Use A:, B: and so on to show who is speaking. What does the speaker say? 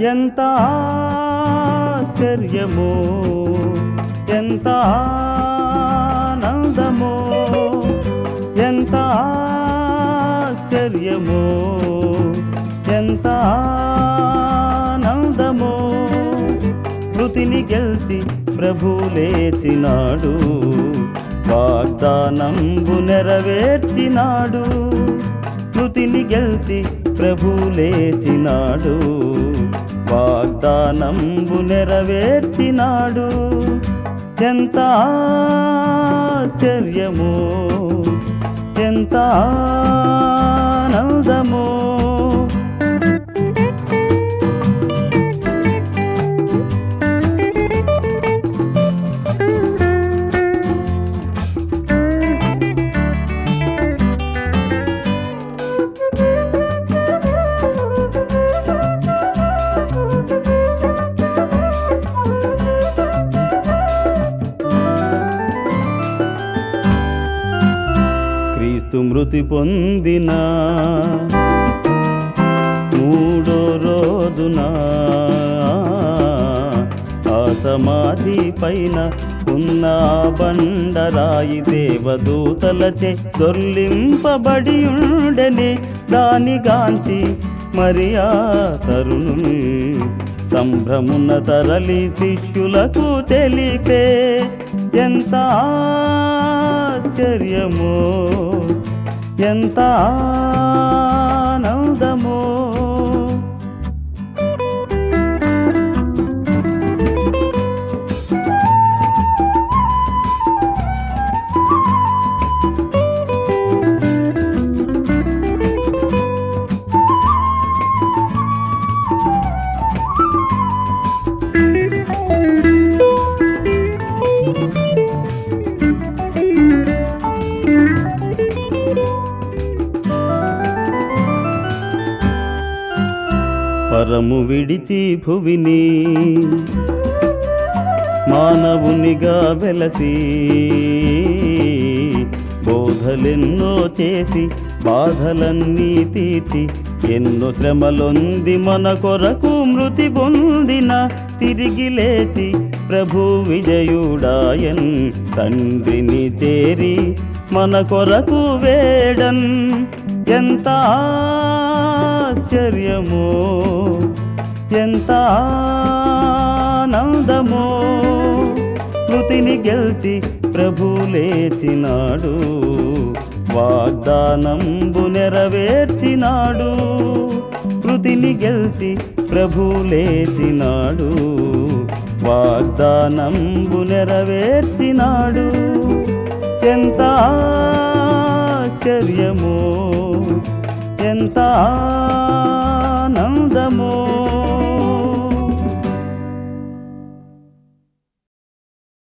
A: ఎంత ఆశ్చర్యమో ఎంత ఆనందమో ఎంత ఆశ్చర్యమో ఎంత ఆనందమో మృతిని గెలిచి ప్రభు లేచినాడు వాగ్దానంబు నెరవేర్చినాడు మృతిని గెలిచి ప్రభు లేచినాడు వాగ్దానంబు నెరవేర్చినాడు ఎంత ఆశ్చర్యమో ఎంత ఆనందమో క్రీస్తు మృతి పొందిన మూడో రోజున ఆ సమాధి పైన ఉన్న ఆ బండరాయి దేవదూతలచే దొర్లింపబడి ఉండని దాని గాంచి మరి ఆ తరుణుని సంభ్రమున తరలి శిష్యులకు తెలిపే ఎంత ఆశ్చర్యమో ఎంత ఆనందమో పరము విడిచి భువిని మానవునిగా వెలసి బోధలెన్నో చేసి బాధలన్నీ తీర్చి ఎన్నో శ్రమలొంది మన కొరకు మృతి పొందిన తిరిగి లేచి ప్రభు విజయుడాయన్ తండ్రిని చేరి మన కొరకు వేడన్ ఎంత ఆశ్చర్యమో ఎంత ఆనందమో మృతిని గెలిచి ప్రభు లేచినాడు వాగ్దానంబు నెరవేర్చినాడు మృతిని గెలిచి ప్రభు లేచినాడు వాగ్దానంబు నెరవేర్చినాడు ఎంత ఆశ్చర్యమో ఎంత